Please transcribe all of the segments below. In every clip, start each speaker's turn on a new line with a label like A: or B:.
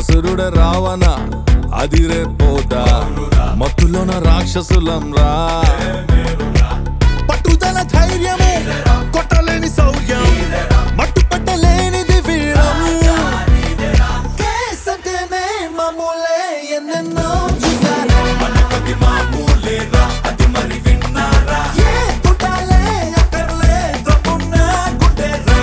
A: అసురుడ రావణ అదిరే పోతా మత్తులోన రాక్షసులం రా పట్టుదల ధైర్యము కొట్టలేని శౌర్యం మట్టు పట్టలేనిది వీరం కేసంటేనే మామూలే ఎన్నెన్నో చూసారా ఏ కుటాలే అక్కర్లే దమ్మున్నా గుండెరా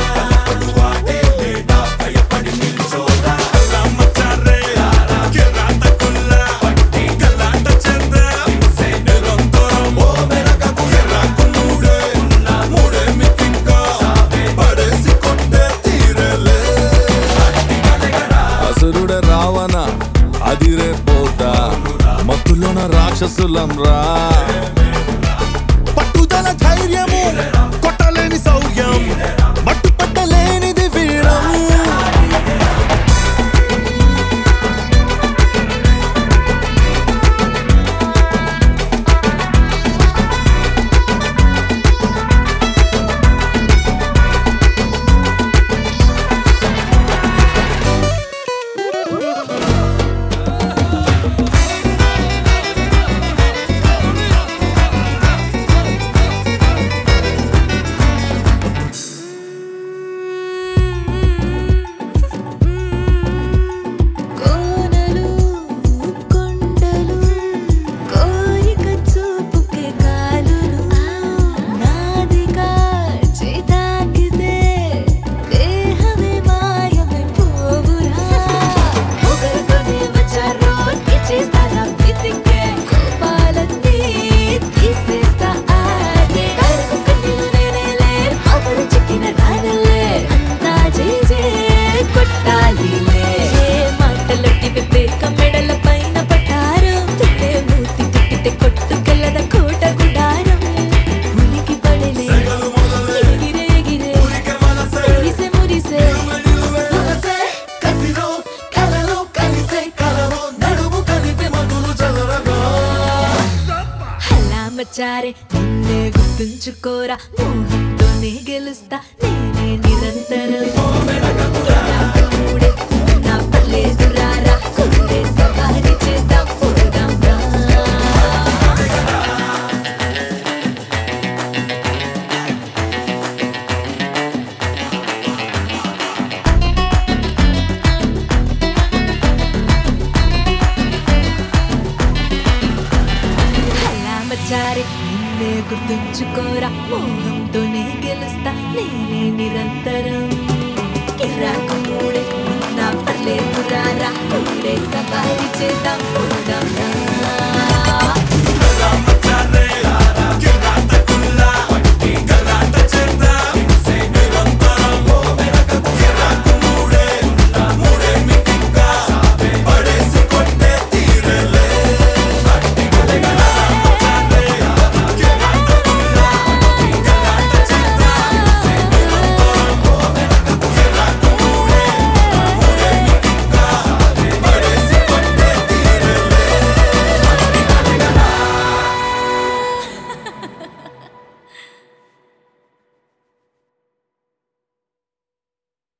A: అసురుడ రావణ అదిరే పోతా మత్తులోన రాక్షసులం రా పట్టుదల ధైర్యము కొట్టలేని శౌర్యం మట్టు పట్టలేనిది వీరం
B: కోనలు కొండలు కోరిక చూపుకే కాలులు నాదిగా చేతాకితే దేహమే మాయమే పోవురా ఒకరితోనే వచ్చారో చేస్తారా వెతికే కోపాలన్నీ తీసేస్తా ఆగే కరకు కన్నీళ్ళు నేనేలే పవరు చిక్కిన రానలే అంతా చేజే కొట్టాలిలే ఏ మాటలొట్టి వివేక మెడల పైన పటారం తిట్టే మూతి తిట్టితే కొట్టుకెళ్ళద కోట గుడారం ఉలికి పడలే ఎగిరే ఎగిరే మురిసే మురిసే సొగసే కసిలో కలలో కలిసే కలలో నడుము కలిపే మగులు చదరగా హలా మచారే నిన్నే గుర్తుంచుకోరా మోహంతోనే గెలుస్తా నేనే నిరంతరం మూడే నా పర్లేదు రారా కుర్రే సవారి చేద్దాం పోదాం రా అలా మచారి నిన్నే గుర్తుంచుకోరా మోహంతోనే గెలుస్తా నేనే నిరంతరం కిరాకు మూడే నా పర్లేదు రారా కూడే సవారి చేద్దాం పోదాం రా